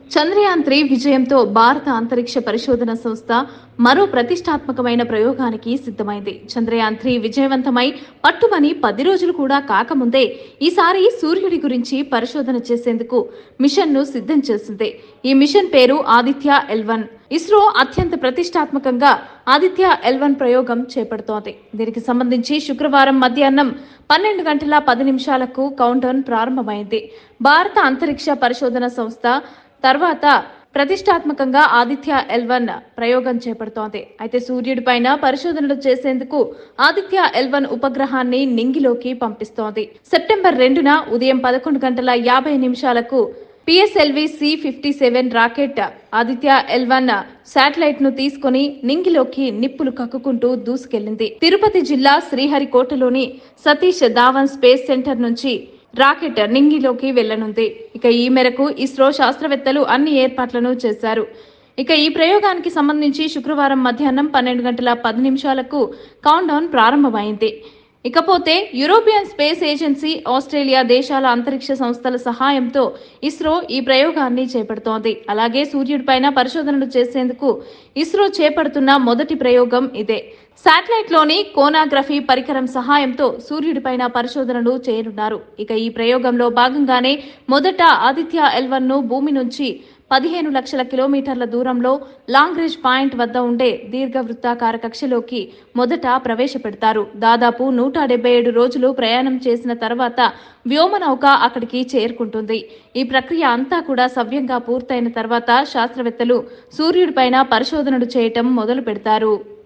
Chandrayaan three విజయంతో భారత అంతరిక్ష పరిశోధన సంస్థ మరో ప్రతిష్టాత్మకమైన ప్రయోగానికి సిద్ధమైంది చంద్రయాన్ త్రీ విజయవంతమై పట్టుమని పది రోజులు కూడా కాకముందే ఈసారి సూర్యుడి గురించి పరిశోధన చేసేందుకు మిషన్ ను సిద్ధం చేసింది ఈ మిషన్ పేరు ఆదిత్య ఎల్వన్ ఇస్రో అత్యంత ప్రతిష్టాత్మకంగా ఆదిత్య ఎల్వన్ ప్రయోగం చేపడుతోంది దీనికి సంబంధించి శుక్రవారం మధ్యాహ్నం పన్నెండు గంటల పది నిమిషాలకు కౌంటౌన్ ప్రారంభమైంది భారత అంతరిక్ష పరిశోధన సంస్థ తర్వాత ప్రతిష్టాత్మకంగా ఆదిత్య ఎల్వన్ ప్రయోగం చేపడుతోంది అయితే సూర్యుడిపైన పరిశోధనలు చేసేందుకు ఆదిత్య ఎల్వన్ ఉపగ్రహాన్ని నింగిలోకి పంపిస్తోంది సెప్టెంబర్ రెండున ఉదయం పదకొండు గంటల యాభై నిమిషాలకు PSLV C fifty seven rocket Aditya L one satellite ను తీసుకుని నింగిలోకి నిప్పులు కక్కుకుంటూ దూసుకెళ్లింది తిరుపతి జిల్లా శ్రీహరికోటలోని సతీష్ ధావన్ స్పేస్ సెంటర్ నుంచి రాకెట్ నింగిలోకి వెళ్లనుంది ఇక ఈ మేరకు ఇస్రో శాస్త్రవేత్తలు అన్ని ఏర్పాట్లను చేశారు ఇక ఈ ప్రయోగానికి సంబంధించి శుక్రవారం మధ్యాహ్నం పన్నెండు గంటల పది నిమిషాలకు కౌంటౌన్ ప్రారంభమైంది ఇకపోతే యూరోపియన్ స్పేస్ ఏజెన్సీ ఆస్ట్రేలియా దేశాల అంతరిక్ష సంస్థల సహాయంతో ఇస్రో ఈ ప్రయోగాన్ని చేపడుతోంది అలాగే సూర్యుడిపైన పరిశోధనలు చేసేందుకు ఇస్రో చేపడుతున్న మొదటి ప్రయోగం ఇదే శాటిలైట్ లోని కోనాగ్రఫీ పరికరం సహాయంతో సూర్యుడిపైన పరిశోధనలు చేయనున్నారు ఇక ఈ ప్రయోగంలో భాగంగానే మొదట ఆదిత్య ఎల్వన్ ను భూమి నుంచి పదిహేను లక్షల కిలోమీటర్ల దూరంలో లాంగ్ రేంజ్ పాయింట్ వద్ద ఉండే దీర్ఘవృత్తాకార కక్షలోకి మొదట ప్రవేశపెడతారు దాదాపు నూట డెబ్బై ఏడు రోజులు ప్రయాణం చేసిన తర్వాత వ్యోమనౌక అక్కడికి చేరుకుంటుంది ఈ ప్రక్రియ అంతా కూడా సవ్యంగా పూర్తయిన తర్వాత శాస్త్రవేత్తలు సూర్యుడిపైన పరిశోధనలు చేయటం మొదలు పెడతారు